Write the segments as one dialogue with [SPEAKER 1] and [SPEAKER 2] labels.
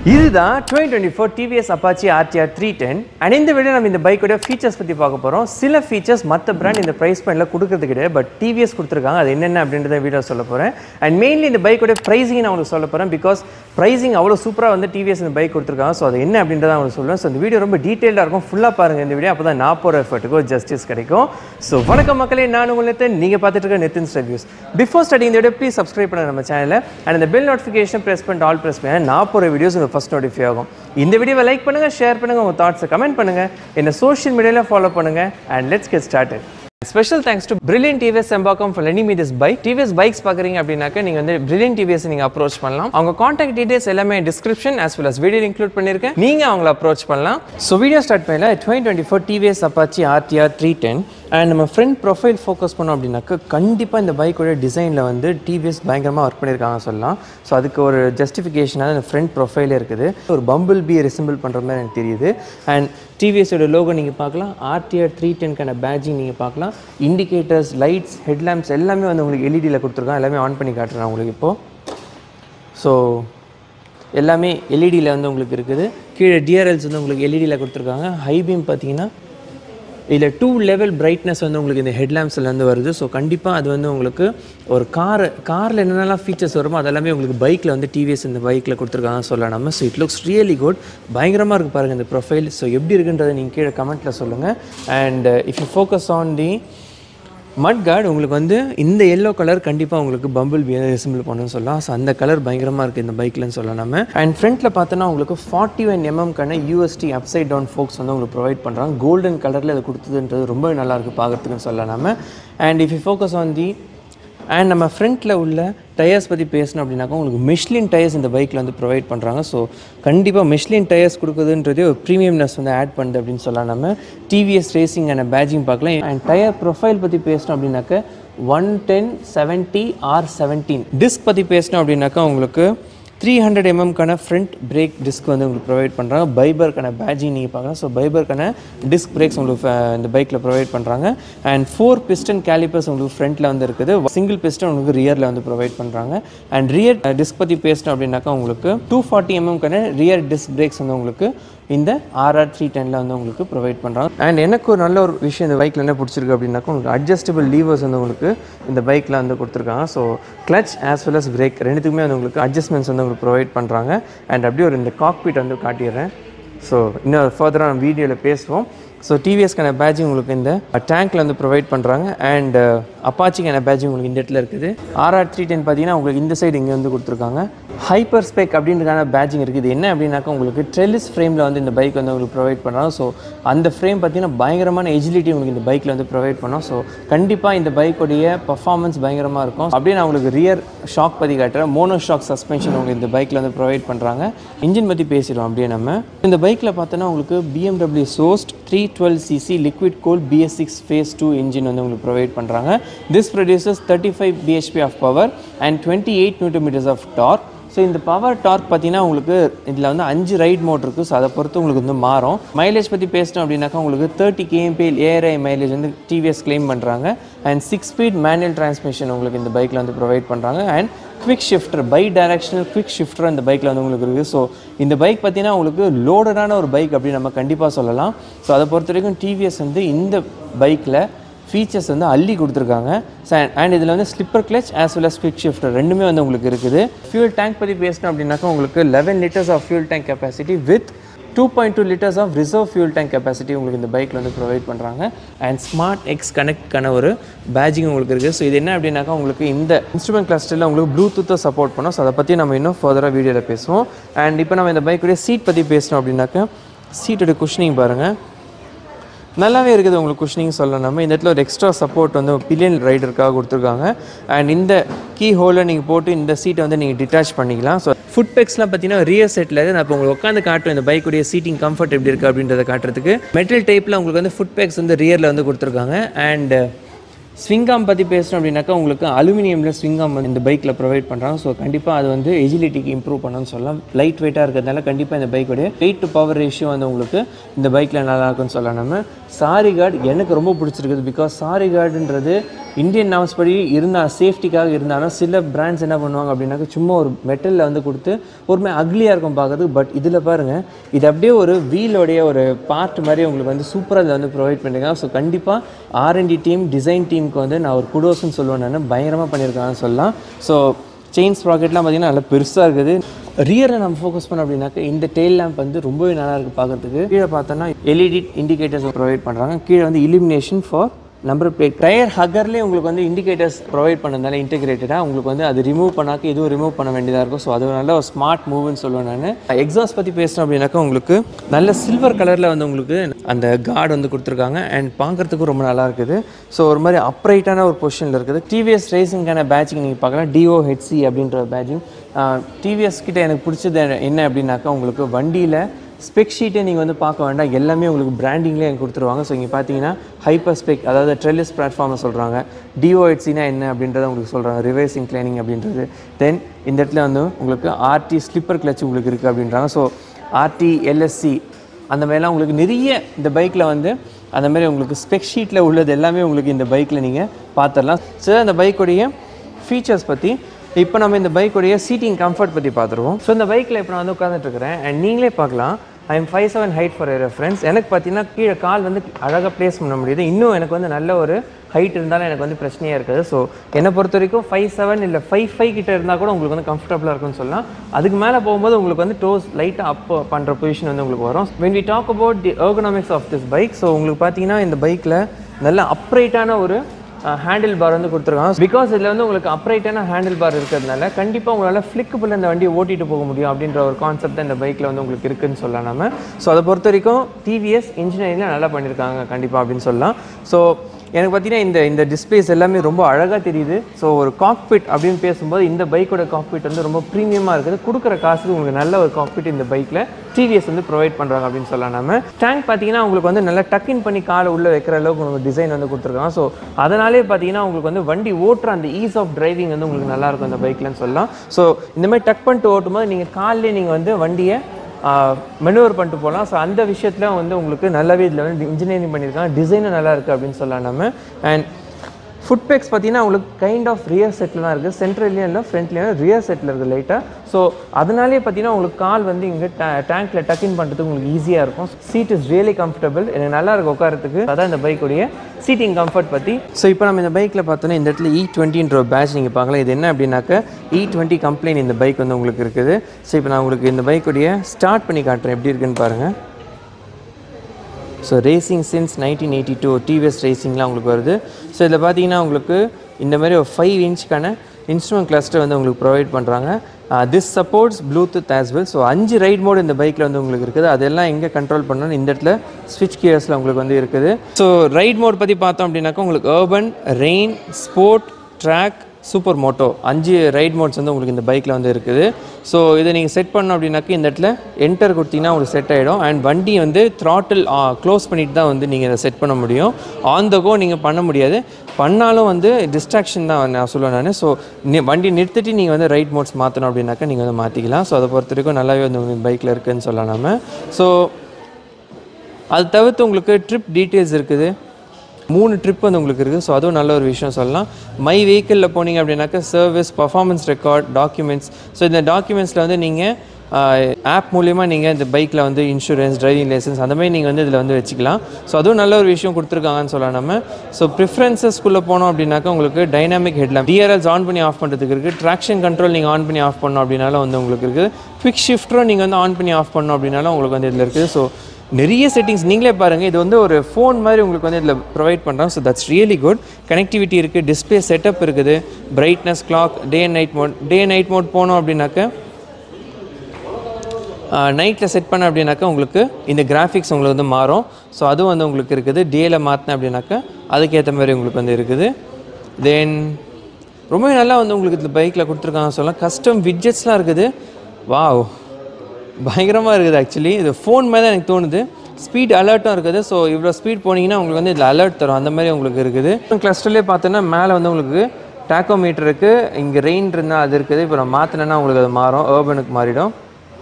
[SPEAKER 1] இதுதான் twenty twenty four TVS Apache RTR three ten and இந்த video நம்ம இந்த பைக்கோட ஃபீச்சர்ஸ் பற்றி பார்க்க போகிறோம் சில ஃபீச்சர்ஸ் மற்ற பிராண்ட் இந்த ப்ரைஸ் பாயிண்டில் கொடுக்கறது கிடையாது பட் டிவிஎஸ் கொடுத்துருக்காங்க அது என்னென்ன அப்படின்றத வீடியோ சொல்ல போகிறேன் அண்ட் மெயின்லி இந்த பைக்கோட ப்ரைஸிங் நான் உங்களுக்கு சொல்ல போகிறேன் பிகாஸ் ப்ரைஸிங் அவ்வளோ சூப்பராக வந்து டிவிஎஸ் இந்த பைக் கொடுத்துருக்காங்க ஸோ அது என்ன அப்படின்றத உங்களுக்கு சொல்லுவேன் ஸோ இந்த வீடியோ ரொம்ப டீட்டெயிலாக இருக்கும் ஃபுல்லாக பாருங்கள் இந்த வீடியோ அப்போ தான் நான் போகிற எஃபர்ட்டுக்கும் ஜஸ்டிஸ் கிடைக்கும் ஸோ வணக்கம் மக்களே நான் உங்கள் நித்தின் நீங்கள் பார்த்துட்டு இருக்க நித்தின்ஸ் ரிவ்யூஸ் பிஃபோர் ஸ்டார்டிங் இந்த வீடியோ ப்ளீஸ் சப்ஸ்கிரைப் பண்ண நம்ம சேனலை அண்ட் இந்த பெல் நோட்டிஃபிகேஷன் ப்ரெஸ் பண்ணிட்டு ஆல் ப்ரெஸ் பண்ணி நான் போகிற வீடியோஸ் உங்களுக்கு ஃபஸ்ட் நோட்டிஃபை ஆகும் இந்த வீடியோவை லைக் பண்ணுங்கள் ஷேர் பண்ணுங்கள் உங்கள் தாட்ஸை கமெண்ட் பண்ணுங்கள் என்ன சோஷியல் மீடியாவில் ஃபாலோ பண்ணுங்கள் and let's get started special thanks to brilliant TVS Sembakkam for லெனி me this bike TVS bikes பார்க்குறீங்க அப்படின்னாக்க நீங்கள் வந்து பிரில்லியன் டிவிஎஸ் நீங்கள் அப்ரோச் பண்ணலாம் அவங்க காண்டாக்ட் டீடைல்ஸ் எல்லாமே description as well as video include பண்ணியிருக்கேன் நீங்கள் அவங்கள அப்ரோச் பண்ணலாம் ஸோ வீடியோ ஸ்டார்ட் பண்ணல twenty twenty four TVS Apache RTR three ten and நம்ம ஃப்ரண்ட் ப்ரொஃபைல் ஃபோக்கஸ் பண்ணோம் அப்படின்னாக்க கண்டிப்பாக இந்த பைக்கோட டிசைனில் வந்து டிவிஎஸ் பயங்கரமாக ஒர்க் பண்ணியிருக்காங்க சொல்லலாம் ஸோ அதுக்கு ஒரு ஜஸ்டிஃபிகேஷனாக இந்த ஃப்ரண்ட் ப்ரொஃபைலே இருக்குது ஒரு பம்பிள் பி ரிசம்பிள் பண்ணுற மாதிரி எனக்கு தெரியுது அண்ட் டிவிஎஸோட லோகோ நீங்கள் பார்க்கலாம் ஆர்டிஆர் த்ரீ டென்க்கான பேட்ஜிங் நீங்கள் பார்க்கலாம் இண்டிகேட்டர்ஸ் லைட்ஸ் ஹெட்லாம்ப்ஸ் எல்லாமே வந்து உங்களுக்கு எல்இடியில் கொடுத்துருக்காங்க எல்லாமே ஆன் பண்ணி காட்டுறேன் உங்களுக்கு இப்போது ஸோ எல்லாமே எல்இடியில் வந்து உங்களுக்கு இருக்குது கீழே டிஆர்எல்ஸ் வந்து உங்களுக்கு எல்இடியில் கொடுத்துருக்காங்க ஹை பீம் பார்த்தீங்கன்னா இதில் டூ லெவல் பிரைட்னஸ் வந்து உங்களுக்கு இந்த ஹெட்லாம்ப்ஸில் வந்து வருது ஸோ கண்டிப்பாக அது வந்து உங்களுக்கு ஒரு கார் காரில் என்னென்னலாம் ஃபீச்சர்ஸ் வருமோ அதெல்லாமே உங்களுக்கு பைக்கில் வந்து டிவிஎஸ் இந்த பைக்கில் கொடுத்துருக்காங்க சொல்லலாம் நம்ம so it looks really good பயங்கரமாக இருக்குது பாருங்கள் இந்த ப்ரொஃபைல் ஸோ எப்படி இருக்குன்றதை நீங்கள் கீழே கமெண்ட்டில் சொல்லுங்கள் and if you focus on the mudguard உங்களுக்கு வந்து இந்த எல்லோ கலர் கண்டிப்பாக உங்களுக்கு பம்பிள் பி ரிசம்பிள் பண்ணுன்னு சொல்லலாம் ஸோ அந்த கலர் பயங்கரமாக இருக்குது இந்த பைக்லன்னு சொல்லலாம் நம்ம அண்ட் ஃப்ரண்ட்டில் பார்த்தோன்னா உங்களுக்கு ஃபார்ட்டி ஒன் எம்எம்க்கான யூஎஸ்டி அப்சைட் டவுன் ஃபோக்ஸ் வந்து உங்களுக்கு ப்ரொவைட் பண்ணுறாங்க கோல்டன் கலரில் அது கொடுத்ததுன்றது ரொம்ப நல்லா இருக்குது பார்க்குறதுக்குன்னு சொல்லலாம் நம்ம and if you focus on the and நம்ம ஃப்ரண்ட்டில் உள்ள டயர்ஸ் பற்றி பேசணும் அப்படின்னாக்கா உங்களுக்கு மெஷ்லின் டயர்ஸ் இந்த பைக்கில் வந்து ப்ரொவைட் பண்ணுறாங்க ஸோ கண்டிப்பாக மெஷ்லின் டயர்ஸ் கொடுக்குதுன்றதே ஒரு ப்ரீமியம்னஸ் வந்து ஆட் பண்ணுது அப்படின்னு சொல்லலாம் நம்ம டிவிஎஸ் ரேசிங் அண்ட் பேஜிங் பார்க்கலாம் அண்ட் டயர் ப்ரொஃபைல் பற்றி பேசணும் அப்படின்னாக்க one ten seventy R seventeen disc பற்றி பேசணும் அப்படின்னாக்கா உங்களுக்கு த்ரீ ஹண்ட்ரட் எம்எம்க்கான ஃப்ரண்ட் பிரேக் டிஸ்க் வந்து உங்களுக்கு ப்ரொவைட் பண்ணுறாங்க பைபருக்கான பேஜிங் நீங்கள் பார்க்கலாம் ஸோ பைபருக்கான டிஸ்க் பிரேக்ஸ் உங்களுக்கு அஹ், இந்த பைக்கில் ப்ரொவைட் பண்ணுறாங்க அண்ட் ஃபோர் பிஸ்டன் கேலிப்பர்ஸ் உங்களுக்கு ஃப்ரண்ட்டில் வந்து இருக்குது சிங்கிள் பிஸ்டன் உங்களுக்கு ரியரில் வந்து ப்ரொவைட் பண்ணுறாங்க அண்ட் ரியர் டிஸ்க் பற்றி பேசணும் அப்படின்னாக்கா உங்களுக்கு டூ ஃபார்ட்டி எம்எம்க்கான ரியர் டிஸ்க் பிரேக்ஸ் வந்து உங்களுக்கு இந்த ஆர்ஆர் த்ரீ டெனில் வந்து உங்களுக்கு ப்ரொவைட் பண்ணுறாங்க அண்ட் எனக்கு ஒரு நல்ல ஒரு விஷயம் இந்த பைக்கில் என்ன பிடிச்சிருக்கு அப்படின்னாக்கா உங்களுக்கு அட்ஜஸ்டபிள் லீவர்ஸ் வந்து உங்களுக்கு இந்த பைக்கில் வந்து கொடுத்துருக்காங்க so clutch as well as brake ரெண்டுத்துக்குமே வந்து உங்களுக்கு அட்ஜஸ்ட்மெண்ட்ஸ் வந்து உங்களுக்கு ப்ரொவைட் பண்ணுறாங்க அண்ட் அப்படியே ஒரு இந்த காக்பீட் வந்து காட்டிடுறேன் ஸோ இன்னும் ஃபர்தராக நம்ம வீடியோவில் பேசுவோம் ஸோ டிவிஎஸ்க்கான பேட்சிங் உங்களுக்கு இந்த டேங்க்கில் வந்து ப்ரொவைட் பண்ணுறாங்க அண்ட் அப்பாச்சிக்கான பேட்சிங் உங்களுக்கு இந்த இடத்துல இருக்குது ஆர்ஆர் த்ரீ டென் பார்த்தீங்கன்னா உங்களுக்கு இந்த சைடு இங்கே வந்து கொடுத்துருக்காங்க ஹைப்பர் ஸ்பெக் அப்படின்றக்கான பேட்சிங் இருக்குது இது என்ன அப்படின்னாக்கா உங்களுக்கு ட்ரெல்லிஸ் ஃப்ரேமில் வந்து இந்த பைக் வந்து உங்களுக்கு ப்ரொவைட் பண்ணுறாங்க ஸோ அந்த ஃப்ரேம் பார்த்தீங்கன்னா பயங்கரமான எஜிலிட்டி உங்களுக்கு இந்த பைக்கில் வந்து ப்ரொவைட் பண்ணோம் ஸோ கண்டிப்பாக இந்த பைக்கோடைய பர்ஃபார்மன்ஸ் பயங்கரமாக இருக்கும் அப்படியே நான் உங்களுக்கு ரியர் ஷாக் பற்றி காட்டுறேன் மோனோ ஷாக் சஸ்பென்ஷன் உங்களுக்கு இந்த பைக்கில் வந்து ப்ரொவைட் பண்ணுறாங்க இன்ஜின் பற்றி பேசிடுவோம் அப்படியே நம்ம இந்த பைக்கில் பார்த்தோன்னா உங்களுக்கு BMW sourced three twelve cc liquid cool BS six phase two engine வந்து உங்களுக்கு ப்ரொவைட் பண்ணுறாங்க this produces thirty five BHP of power and twenty eight newton metres of torque so இந்த பவர் டார்க் பார்த்தீங்கன்னா உங்களுக்கு இதில் வந்து அஞ்சு ரைட் மோட் இருக்குது ஸோ அதை பொறுத்து உங்களுக்கு வந்து மாறும் மைலேஜ் பற்றி பேசிட்டோம் அப்படின்னாக்கா உங்களுக்கு தேர்ட்டி கேஎம்பி ஏஆர்ஐ மைலேஜ் வந்து டிவிஎஸ் கிளைம் பண்ணுறாங்க and six speed manual transmission உங்களுக்கு இந்த பைக்கில் வந்து ப்ரொவைட் பண்ணுறாங்க and quick shifter bidirectional quick shifter இந்த பைக்கில் வந்து உங்களுக்கு இருக்குது ஸோ இந்த பைக் பார்த்தீங்கன்னா உங்களுக்கு லோடடான ஒரு பைக் அப்படி நம்ம கண்டிப்பாக சொல்லலாம் ஸோ அதை பொறுத்த வரைக்கும் டிவிஎஸ் வந்து இந்த பைக்கில் ஃபீச்சர்ஸ் வந்து அள்ளி கொடுத்துருக்காங்க அண்ட் இதில் வந்து slipper clutch as well as quick shifter ரெண்டுமே வந்து உங்களுக்கு இருக்குது ஃபியூல் டேங்க் பற்றி பேசணும் அப்படின்னாக்கா உங்களுக்கு eleven litres of fuel tank capacity with two point two litres of reserve fuel tank capacity உங்களுக்கு இந்த பைக்கில் வந்து ப்ரொவைட் பண்ணுறாங்க அண்ட் ஸ்மார்ட் எக்ஸ் கனெக்ட்கான ஒரு பேஜிங் உங்களுக்கு இருக்குது ஸோ இது என்ன அப்படின்னாக்கா உங்களுக்கு இந்த இன்ஸ்ட்ருமெண்ட் கிளஸ்டரில் உங்களுக்கு ப்ளூடூத்தை சப்போர்ட் பண்ணோம் ஸோ அதை பற்றி நம்ம இன்னும் ஃபர்தராக வீடியோவில் பேசுவோம் அண்ட் இப்போ நம்ம இந்த பைக்குடைய சீட் பற்றி பேசணும் அப்படின்னாக்கா சீட்டோட குஷனிங் பாருங்கள் நல்லாவே இருக்குது உங்களுக்கு குஷனிங் சொல்லலாம் நம்ம இந்த இடத்துல ஒரு எக்ஸ்ட்ரா சப்போர்ட் வந்து பில்லியன் ரைடருக்காக கொடுத்துருக்காங்க அண்ட் இந்த கீ ஹோலில் நீங்கள் போட்டு இந்த சீட்டை வந்து நீங்கள் டிட்டாச் பண்ணிக்கலாம் ஸோ ஃபுட் பெக்ஸ்லாம் பார்த்தீங்கன்னா ரியர் செட்டில் நான் இப்போ உங்களுக்கு உட்காந்து காட்டும் இந்த பைக்குடைய சீட்டிங் கம்ஃபர்ட் எப்படி இருக்குது அப்படின்றத காட்டுறதுக்கு மெட்டல் டைப்பில் உங்களுக்கு வந்து ஃபுட் பெக்ஸ் வந்து ரியரில் வந்து கொடுத்துருக்காங்க அண்ட் ஸ்விங்காம் பற்றி பேசணும் அப்படின்னாக்கா உங்களுக்கு அலுமினியமில் ஸ்விங்காம் வந்து இந்த பைக்கில் ப்ரொவைட் பண்ணுறாங்க ஸோ கண்டிப்பாக அது வந்து எஜிலிட்டிக்கு இம்ப்ரூவ் பண்ணணும்னு சொல்லலாம் லைட் வெயிட்டாக இருக்கிறதுனால கண்டிப்பாக இந்த பைக்கோடைய வெயிட் டு பவர் ரேஷியோ வந்து உங்களுக்கு இந்த பைக்கில் நல்லா இருக்கும்னு சொல்லலாம் நம்ம சாரி கார்டு எனக்கு ரொம்ப பிடிச்சிருக்குது பிகாஸ் சாரி கார்டுன்றது இந்தியன் நாம்ஸ் படி இருந்தால் சேஃப்டிக்காக இருந்தாலும் சில பிராண்ட்ஸ் என்ன பண்ணுவாங்க அப்படின்னாக்கா சும்மா ஒரு மெட்டலில் வந்து கொடுத்து ஒருமே அக்லியாக இருக்கும் பார்க்கறதுக்கு பட் இதில் பாருங்கள் இது அப்படியே ஒரு வீலோடைய ஒரு பார்ட் மாதிரி உங்களுக்கு வந்து சூப்பராக இதை வந்து ப்ரொவைட் பண்ணிருக்காங்க ஸோ கண்டிப்பாக ஆர்என்டி டீம் டிசைன் டீமுக்கு வந்து நான் ஒரு குடோஸ்ன்னு சொல்லுவேன் நான் பயங்கரமாக பண்ணியிருக்காங்கன்னு சொல்லலாம் ஸோ செயின் ஸ்ப்ராக்கெட்லாம் பார்த்தீங்கன்னா நல்லா பெருசாக இருக்குது ரியரை நம்ம ஃபோக்கஸ் பண்ணோம் அப்படின்னாக்கா இந்த டெயில் லேம்ப் வந்து ரொம்பவே நல்லா இருக்குது பார்க்கறதுக்கு கீழே பார்த்தோன்னா எல்இடி இண்டிகேட்டர்ஸ் ப்ரொவைட் பண்ணுறாங்க கீழே வந்து illumination for number plate tyre ஹக்கர்லேயே உங்களுக்கு வந்து இண்டிகேட்டர்ஸ் ப்ரொவைட் பண்ணதுனால இன்டெகிரேட்டடாக உங்களுக்கு வந்து அது ரிமூவ் பண்ணாக்க இதுவும் ரிமூவ் பண்ண வேண்டியதாக இருக்கும் ஸோ அது ஒரு நல்ல ஒரு ஸ்மார்ட் மூவ்னு சொல்லுவேன் நான் எக்ஸாஸ்ட் பற்றி பேசுகிறேன் அப்படின்னாக்கா உங்களுக்கு நல்ல சில்வர் கலரில் வந்து உங்களுக்கு அந்த கார்டு வந்து கொடுத்துருக்காங்க அண்ட் பார்க்குறதுக்கும் ரொம்ப நல்லா இருக்குது ஸோ ஒரு மாதிரி அப்ரைட்டான ஒரு பொசிஷனில் இருக்குது டிவிஎஸ் ரேசிங்கான பேட்சிங் நீங்கள் பார்க்கலாம் டிஓ ஹெச்சி அப்படின்ற பேட்சிங் டிவிஎஸ் கிட்ட எனக்கு பிடிச்சது என்ன அப்படின்னாக்கா உங்களுக்கு வண்டியில் ஸ்பெக் ஷீட்டை நீங்கள் வந்து பார்க்க வேண்டாம் எல்லாமே உங்களுக்கு பிராண்டிங்லேயே எனக்கு கொடுத்துருவாங்க ஸோ இங்கே பார்த்தீங்கன்னா ஹைப்பர் ஸ்பெக் அதாவது ட்ரெல்லிஸ் பிளாட்ஃபார்மை சொல்கிறாங்க டிஓஹெச்சினா என்ன அப்படின்றத உங்களுக்கு சொல்கிறாங்க ரிவர்ஸ் இன்க்ளைனிங் அப்படின்றது தென் இந்த இடத்துல வந்து உங்களுக்கு ஆர்டி ஸ்லிப்பர் கிளச் உங்களுக்கு இருக்குது அப்படின்றாங்க ஸோ ஆர்டி எல்எஸ்சி அந்த மாதிரிலாம் உங்களுக்கு நிறைய இந்த பைக்கில் வந்து அந்த மாதிரி உங்களுக்கு ஸ்பெக் ஷீட்டில் உள்ளது எல்லாமே உங்களுக்கு இந்த பைக்கில் நீங்கள் பார்த்துடலாம் ஸோ அந்த பைக்குடைய ஃபீச்சர்ஸ் பற்றி இப்போ நம்ம இந்த பைக்குடைய சீட்டிங் கம்ஃபர்ட் பற்றி பார்த்துருவோம் ஸோ இந்த பைக்கில் இப்போ நான் வந்து உட்காந்துட்டு இருக்கிறேன் அண்ட் நீங்களே பார்க்கலாம் I am five seven height for reference எனக்கு பார்த்தீங்கன்னா கீழே கால் வந்து அழகாக ப்ளேஸ் பண்ண முடியுது இன்னும் எனக்கு வந்து நல்ல ஒரு ஹைட் இருந்தாலும் எனக்கு வந்து பிரச்சனையாக இருக்காது ஸோ என்னை பொறுத்த வரைக்கும் ஃபைவ் செவன் இல்லை ஃபைவ் ஃபைவ் கிட்ட இருந்தால் கூட உங்களுக்கு வந்து கம்ஃபர்டபுளாக இருக்கும்னு சொல்லலாம் அதுக்கு மேலே போகும்போது உங்களுக்கு வந்து டோஸ் லைட்டாக அப் பண்ணுற பொசிஷன் வந்து உங்களுக்கு வரும் when we talk about the ergonomics of this bike so உங்களுக்கு பார்த்தீங்கன்னா இந்த பைக்கில் நல்ல அப்ரைட்டான ஒரு ஹேண்டில் பார் வந்து கொடுத்துருக்காங்க பிகாஸ் இதில் வந்து உங்களுக்கு அப்ரைட்டான ஹேண்டில் பார் இருக்கிறதுனால கண்டிப்பாக உங்களால் ஃப்ளிக்கபிள் இந்த வண்டியை ஓட்டிட்டு போக முடியும் அப்படின்ற ஒரு கான்செப்ட் தான் இந்த பைக்கில் வந்து உங்களுக்கு இருக்குன்னு சொல்லலாம் நம்ம ஸோ அதை பொறுத்த வரைக்கும் டிவிஎஸ் இன்ஜினியரிங்கில் நல்லா பண்ணியிருக்காங்க கண்டிப்பாக அப்படின்னு சொல்லலாம் ஸோ எனக்கு பார்த்தீங்கன்னா இந்த இந்த டிஸ்பிளேஸ் எல்லாமே ரொம்ப அழகாக தெரியுது ஸோ ஒரு காக்பிட் அப்படின்னு பேசும்போது இந்த பைக்கோட காக்பிட் வந்து ரொம்ப ப்ரீமியமாக இருக்குது கொடுக்குற காசுக்கு உங்களுக்கு நல்ல ஒரு காக்பிட் இந்த பைக்கில் டிவிஎஸ் வந்து ப்ரொவைட் பண்ணுறாங்க அப்படின்னு சொல்லலாம் நம்ம டேங்க் பார்த்தீங்கன்னா உங்களுக்கு வந்து நல்லா டக்கின் பண்ணி காலை உள்ளே வைக்கிற அளவுக்கு உங்களுக்கு டிசைன் வந்து கொடுத்துருக்காங்க ஸோ அதனாலே பார்த்தீங்கன்னா உங்களுக்கு வந்து வண்டி ஓட்டுற அந்த ஈஸ் ஆஃப் டிரைவிங் வந்து உங்களுக்கு நல்லா இருக்கும் இந்த பைக்லன்னு சொல்லலாம் ஸோ இந்த மாதிரி டக் பண்ணிட்டு ஓட்டும்போது நீங்கள் காலிலே நீங்கள் வந்து வண்டியை மெனுவர் பண்ணிட்டு போகலாம் ஸோ அந்த விஷயத்தில் வந்து உங்களுக்கு நல்லாவே இதில் வந்து இன்ஜினியரிங் பண்ணியிருக்காங்க டிசைனும் நல்லா இருக்குது அப்படின்னு சொல்லலாம் நம்ம அண்ட் ஃபுட் பேக்ஸ் பார்த்தீங்கன்னா உங்களுக்கு கைண்ட் ஆஃப் ரியர் செட்டில் தான் இருக்குது சென்ட்ரல்லையும் இல்லை ஃப்ரண்ட்லேயும் ரியர் செட்டில் இருக்குது லைட்டாக ஸோ அதனாலே பார்த்தீங்கன்னா உங்களுக்கு கால் வந்து இங்கே டேங்க்கில் டக்கின் பண்ணுறதுக்கு உங்களுக்கு ஈஸியாக இருக்கும் சீட் இஸ் ரியலி கம்ஃபர்டபுள் எனக்கு நல்லா இருக்கும் உட்காரத்துக்கு அதான் இந்த பைக்குடைய சீட்டிங் கம்ஃபர்ட் பற்றி ஸோ இப்போ நம்ம இந்த பைக்கில் பார்த்தோன்னா இந்த இடத்துல இ டுவெண்ட்டின்ற பேட்ச் நீங்கள் பார்க்கலாம் இது என்ன அப்படின்னாக்க இ டுவெண்ட்டி கம்ப்ளைண்ட் இந்த பைக் வந்து உங்களுக்கு இருக்குது ஸோ இப்போ நான் உங்களுக்கு இந்த பைக்குடைய ஸ்டார்ட் பண்ணி காட்டுறேன் எப்படி இருக்குன்னு பாருங்கள் so racing since nineteen eighty two TVS ரேசிங்லாம் உங்களுக்கு வருது ஸோ இதில் பார்த்தீங்கன்னா உங்களுக்கு இந்த மாதிரி ஒரு ஃபைவ் இன்ச்சுக்கான இன்ஸ்ட்ருமெண்ட் கிளஸ்டர் வந்து உங்களுக்கு ப்ரொவைட் பண்ணுறாங்க this supports Bluetooth as well so அஞ்சு ரைட் மோட் இந்த பைக்கில் வந்து உங்களுக்கு இருக்குது அதெல்லாம் எங்கே கண்ட்ரோல் பண்ணணும் இந்த இடத்துல ஸ்விட்ச் கியர்ஸில் உங்களுக்கு வந்து இருக்குது ஸோ ரைட் மோட் பற்றி பார்த்தோம் அப்படின்னாக்கா உங்களுக்கு urban rain sport track super moto அஞ்சு ரைட் மோட்ஸ் வந்து உங்களுக்கு இந்த பைக்கில் வந்து இருக்குது ஸோ இதை நீங்கள் செட் பண்ணோம் அப்படின்னாக்கா இந்த இடத்துல என்டர் கொடுத்தீங்கன்னா உங்களுக்கு செட் ஆகிடும் அண்ட் வண்டி வந்து த்ராட்டில் க்ளோஸ் பண்ணிட்டு தான் வந்து நீங்கள் இதை செட் பண்ண முடியும் ஆன் த கோ நீங்கள் பண்ண முடியாது பண்ணாலும் வந்து டிஸ்ட்ராக்ஷன் தான் நான் சொல்லுவேன் நான் ஸோ வண்டி நிறுத்திட்டு நீங்கள் வந்து ரைட் மோட்ஸ் மாற்றணும் அப்படின்னாக்கா நீங்கள் வந்து மாற்றிக்கலாம் ஸோ அதை பொறுத்த வரைக்கும் நல்லாவே வந்து உங்களுக்கு பைக்கில் இருக்குதுன்னு சொல்லலாம் நம்ம ஸோ அது தவிர்த்து உங்களுக்கு ட்ரிப் டீட்டெயில்ஸ் இருக்குது மூணு ட்ரிப் வந்து உங்களுக்கு இருக்குது ஸோ அதுவும் நல்ல ஒரு விஷயம் சொல்லலாம் மை வெஹிக்கிளில் போனீங்க அப்படின்னாக்கா service performance record documents so இந்த டாக்குமெண்ட்ஸில் வந்து நீங்கள் ஆப் மூலிமா நீங்கள் இந்த பைக்கில் வந்து இன்சூரன்ஸ் டிரைவிங் லைசன்ஸ் அந்த மாதிரி நீங்கள் வந்து இதில் வந்து வச்சுக்கலாம் ஸோ அதுவும் நல்ல ஒரு விஷயம் கொடுத்துருக்காங்கன்னு சொல்லலாம் நம்ம ஸோ ப்ரிஃபரன்சஸ்க்குள்ளே போனோம் அப்படின்னாக்கா உங்களுக்கு டைனாமிக் ஹெட்லாம் டிஆர்எல்ஸ் ஆன் பண்ணி ஆஃப் பண்ணுறதுக்கு இருக்குது ட்ராக்ஷன் கண்ட்ரோல் நீங்கள் ஆன் பண்ணி ஆஃப் பண்ணோம் அப்படின்னாலும் வந்து உங்களுக்கு இருக்குது குவிக் ஷிஃப்டரும் நீங்கள் வந்து ஆன் பண்ணி ஆஃப் பண்ணோம் அப்படின்னாலும் உங்களுக்கு வந்து இதில் இருக்குது ஸோ நிறைய செட்டிங்ஸ் நீங்களே பாருங்கள் இது வந்து ஒரு ஃபோன் மாதிரி உங்களுக்கு வந்து இதில் ப்ரொவைட் பண்ணுறோம் so that's really good connectivity இருக்குது டிஸ்பிளே செட்டப் இருக்குது brightness clock day and night mode day night mode போனோம் அப்படின்னாக்க நைட்டில் செட் பண்ண அப்படின்னாக்கா உங்களுக்கு இந்த கிராஃபிக்ஸ் உங்களுக்கு வந்து மாறும் ஸோ அதுவும் வந்து உங்களுக்கு இருக்குது டேயில் மாற்றினேன் அப்படின்னாக்கா அதுக்கேற்ற மாதிரி உங்களுக்கு வந்து இருக்குது தென் ரொம்பவே நல்லா வந்து உங்களுக்கு இந்த பைக்கில் கொடுத்துருக்காங்க சொல்லலாம் கஸ்டம் விட்ஜெட்ஸ்லாம் இருக்குது வாவ் பயங்கரமாக இருக்குது ஆக்சுவலி இது ஃபோன் மாதிரி தான் எனக்கு தோணுது ஸ்பீட் அலர்ட்டும் இருக்குது ஸோ இவ்வளோ ஸ்பீட் போனீங்கன்னா உங்களுக்கு வந்து இதில் அலர்ட் தரும் அந்த மாதிரி உங்களுக்கு இருக்குது கிளஸ்டர்லேயே பார்த்தோன்னா மேலே வந்து உங்களுக்கு டேக்கோமீட்டர் இருக்குது இங்கே ரெயின் இருந்தால் அது இருக்குது இப்போ நான் மாற்றினேன்னா உங்களுக்கு அது மாறும் ஏர்பனுக்கு மாறிடும்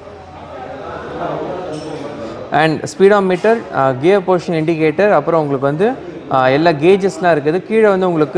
[SPEAKER 1] and speedometer gear position indicator அப்புறம் உங்களுக்கு வந்து ஆஹ், எல்லா கேஜஸ்லாம் இருக்குது கீழே வந்து உங்களுக்கு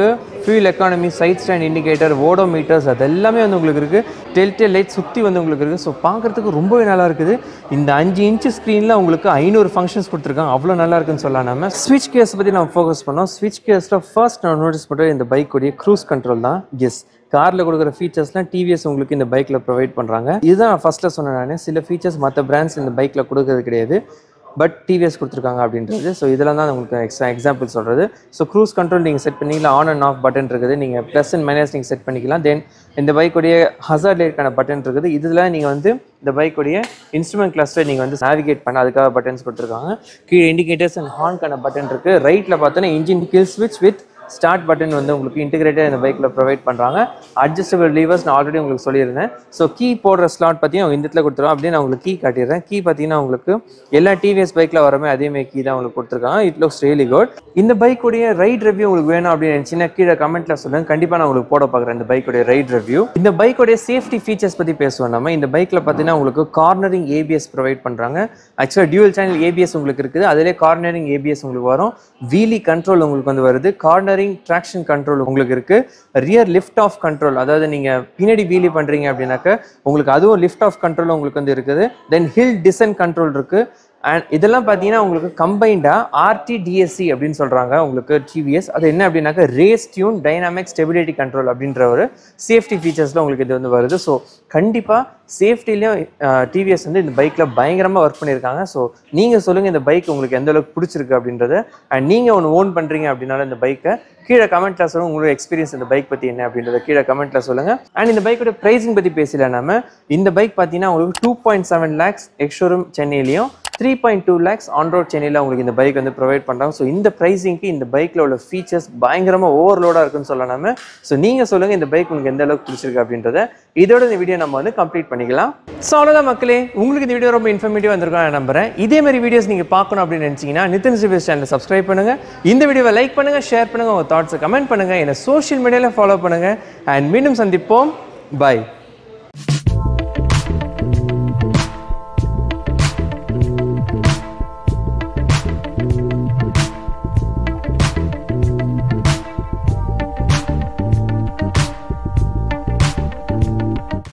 [SPEAKER 1] fuel economy side stand indicator odometers அது எல்லாமே வந்து உங்களுக்கு இருக்குது டெல்டெல் லைட் சுற்றி வந்து உங்களுக்கு இருக்குது ஸோ பார்க்குறதுக்கு ரொம்பவே நல்லா இருக்குது இந்த அஞ்சு இன்ச்சு ஸ்க்ரீனில் உங்களுக்கு ஐநூறு ஃபங்க்ஷன்ஸ் கொடுத்துருக்காங்க அவ்வளோ நல்லா இருக்குன்னு சொல்லலாம் நம்ம ஸ்விட்ச் கேர்ஸ் பற்றி நம்ம ஃபோக்கஸ் பண்ணோம் ஸ்விட்ச் கேர்ஸில் ஃபர்ஸ்ட் நான் நோட்டீஸ் பண்ணுறது இந்த பைக்குடைய க்ரூஸ் கண்ட்ரோல் தான் எஸ் காரில் கொடுக்குற ஃபீச்சர்ஸ்லாம் டிவிஎஸ் உங்களுக்கு இந்த பைக்கில் ப்ரொவைட் பண்ணுறாங்க இதுதான் ஃபஸ்ட்டில் சொன்னேன் நான் சில ஃபீச்சர்ஸ் மற்ற பிராண்ட்ஸ் இந்த பைக்கில் கொடுக்கறது கிடையாது பட் டிவிஎஸ் கொடுத்துருக்காங்க அப்படின்றது ஸோ இதெல்லாம் தான் உங்களுக்கு எக்ஸா எக்ஸாம்பிள் சொல்கிறது ஸோ க்ரூஸ் கண்ட்ரோல் நீங்கள் செட் பண்ணிங்களா ஆன் அண்ட் ஆஃப் பட்டன் இருக்குது நீங்கள் ப்ளஸ் அண்ட் மைனஸ் நீங்கள் செட் பண்ணிக்கலாம் தென் இந்த பைக்குடைய ஹசார்ட் லைட்கான பட்டன் இருக்குது இதில் நீங்கள் வந்து இந்த பைக்குடைய இன்ஸ்ட்ருமெண்ட் கிளஸ்டர் நீங்கள் வந்து நேவிகேட் பண்ண அதுக்காக பட்டன்ஸ் கொடுத்துருக்காங்க கீழே இண்டிகேட்டர்ஸ் அண்ட் ஹார்ன்கான பட்டன் இருக்குது ரைட்டில் பார்த்தோன்னா இன்ஜின் கில் ஸ்விட்ச் வித் ஸ்டார்ட் பட்டன் வந்து உங்களுக்கு இன்டிகிரேட்டட் இந்த பைக்கில் ப்ரொவைட் பண்ணுறாங்க அட்ஜஸ்டபிள் லீவர்ஸ் நான் ஆல்ரெடி உங்களுக்கு சொல்லியிருந்தேன் ஸோ கீ போடுற ஸ்லாட் பற்றியும் அவங்க இந்த இடத்துல கொடுத்துருவோம் அப்படியே நான் உங்களுக்கு கீ காட்டிடுறேன் கீ பார்த்தீங்கன்னா உங்களுக்கு எல்லா டிவிஎஸ் பைக்கில் வரமே அதேமாதிரி கீ தான் உங்களுக்கு கொடுத்துருக்காங்க இட் லுக்ஸ் ரியலி குட் இந்த பைக்குடைய ரைட் ரிவ்யூ உங்களுக்கு வேணும் அப்படின்னு நினச்சின்னா கீழே கமெண்ட்டில் சொல்லுங்கள் கண்டிப்பாக நான் உங்களுக்கு போட பார்க்குறேன் இந்த பைக்குடைய ரைட் ரிவ்யூ இந்த பைக்குடைய சேஃப்டி ஃபீச்சர்ஸ் பற்றி பேசுவோம் நம்ம இந்த பைக்கில் பார்த்தீங்கன்னா உங்களுக்கு கார்னரிங் ஏபிஎஸ் ப்ரொவைட் பண்ணுறாங்க ஆக்சுவலாக டியூவல் சேனல் ஏபிஎஸ் உங்களுக்கு இருக்குது அதிலே கார்னரிங் ஏபிஎஸ் உங்களுக்கு வரும் வீலி கண்ட்ரோல் உங்களுக்கு வந்து வருது கார்னரிங் ட்ராக்ஷன் கண்ட்ரோல் உங்களுக்கு இருக்கு ரியர் லிஃப்ட் ஆஃப் கண்ட்ரோல் அதாவது நீங்க பின்னாடி வீலி பண்றீங்க அப்படின்னாக்க உங்களுக்கு அதுவும் லிஃப்ட் ஆஃப் கண்ட்ரோல் உங்களுக்கு வந்து இருக்குது தென் ஹில் டிசன் கண்ட்ரோல் இருக்கு அண்ட் இதெல்லாம் பார்த்தீங்கன்னா உங்களுக்கு கம்பைண்டா ஆர்டி டிஎஸ்சி அப்படின்னு சொல்றாங்க உங்களுக்கு டிவிஎஸ் அது என்ன அப்படின்னாக்க race tune dynamic stability control அப்படின்ற ஒரு சேஃப்டி ஃபீச்சர்ஸ்ல உங்களுக்கு இது வந்து வருது ஸோ கண்டிப்பாக சேஃப்டிலையும் டிவிஎஸ் வந்து இந்த பைக்கில் பயங்கரமாக ஒர்க் பண்ணியிருக்காங்க ஸோ நீங்கள் சொல்லுங்கள் இந்த பைக் உங்களுக்கு எந்த அளவுக்கு பிடிச்சிருக்கு அப்படின்றத அண்ட் நீங்கள் ஒன்று ஓன் பண்ணுறீங்க அப்படின்னாலும் இந்த பைக்கை கீழே கமெண்ட்ல சொல்லுங்க உங்களோட எக்ஸ்பீரியன்ஸ் இந்த பைக் பற்றி என்ன அப்படின்றத கீழே கமெண்ட்ல சொல்லுங்க அண்ட் இந்த பைக்கோட ப்ரைஸிங் பற்றி பேசல நம்ம இந்த பைக் பார்த்தீங்கன்னா உங்களுக்கு two point seven lakhs ex showroom சென்னையிலையும் three point two lakhs on road சென்னையில் உங்களுக்கு இந்த பைக் வந்து ப்ரொவைட் பண்ணுறாங்க ஸோ இந்த ப்ரைஸிங்க்கு இந்த பைக்கில் உள்ள ஃபீச்சர்ஸ் பயங்கரமாக ஓவர்லோடாக இருக்குன்னு சொல்லலாம் நம்ம ஸோ நீங்கள் சொல்லுங்கள் இந்த பைக் உங்களுக்கு எந்த அளவுக்கு பிடிச்சிருக்கு அப்படின்றத இதோட இந்த வீடியோ நம்ம வந்து கம்ப்ளீட் பண்ணிக்கலாம் ஸோ அவ்வளோதான் மக்களே உங்களுக்கு இந்த வீடியோ ரொம்ப இன்ஃபர்மேட்டிவாக இருந்திருக்கும் நான் நம்புறேன் இதே மாதிரி வீடியோஸ் நீங்கள் பார்க்கணும் அப்படின்னு நினச்சிங்கன்னா நிதின் ரிவ்யூஸ் சேனலை சப்ஸ்கிரைப் பண்ணுங்கள் இந்த வீடியோவை லைக் பண்ணுங்கள் ஷேர் பண்ணுங்கள் உங்கள் தாட்ஸை கமெண்ட் பண்ணுங்கள் என்னை சோஷியல் மீடியாவில் ஃபாலோ பண்ணுங்கள் அண்ட் மீண்டும் சந்திப்போம் பை